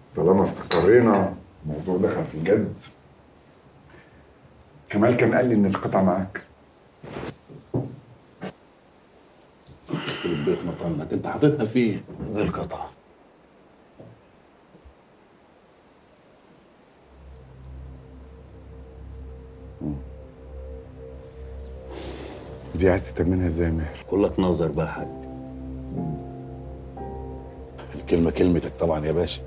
طالما استقرينا الموضوع دخل في الجد كمال كان قال لي ان القطع معاك يخرب بيت مطنك انت حاططها فين؟ دي القطعة دي عايز تتمنها ازاي يا ماهر كلك نظر بقى يا حاج الكلمة كلمتك طبعا يا باشا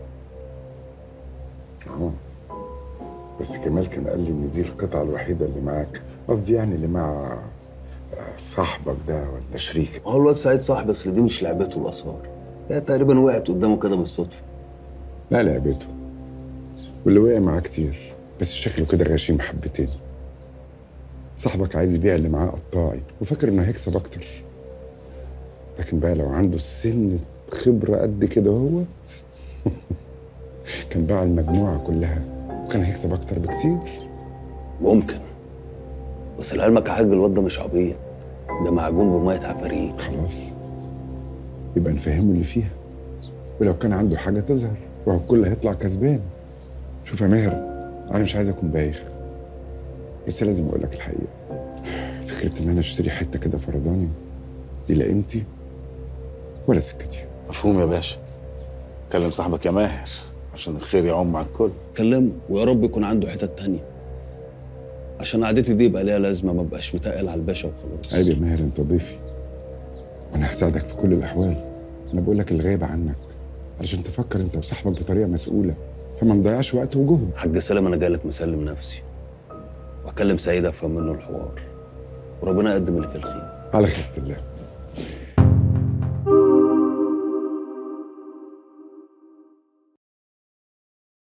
اه بس كمال كان قال لي ان دي القطعه الوحيده اللي معاك قصدي يعني اللي مع آه، صاحبك ده ولا شريكك هو الواد سعيد صاحبي بس دي مش لعبته الآثار هي تقريبا وقعت قدامه كده بالصدفة لا لعبته واللي وقع معاه كتير بس شكله كده غشيم حبتين صاحبك عايز يبيع اللي معاه قطاعي وفاكر انه هيكسب اكتر لكن بقى لو عنده سنة خبرة قد كده هوت كان باع المجموعة كلها وكان هيكسب أكتر بكتير ممكن بس لعلمك يا حاج الواد ده مش عبيط ده معجون بمية عفاريت خلاص يبقى نفهمه اللي فيها ولو كان عنده حاجة تظهر وهو الكل هيطلع كسبان شوف يا ماهر أنا مش عايز أكون بايخ بس لازم أقول لك الحقيقة فكرة إن أنا أشتري حتة كده فرداني دي لا قيمتي ولا سكتي مفهوم يا باشا كلم صاحبك يا ماهر عشان الخير يعم مع الكل كلمه ويا رب يكون عنده حتت تانية عشان قعدتي دي يبقى ليها لازمة ما بقاش متقل على الباشا وخلاص عيب يا ماهر أنت ضيفي وأنا هساعدك في كل الأحوال أنا بقول لك الغايب عنك علشان تفكر أنت وصاحبك بطريقة مسؤولة فما نضيعش وقت وجهد حاج سلام انا جايلك مسلم نفسي وهكلم سعيد افهم منه الحوار وربنا يقدم اللي في الخير على خير الله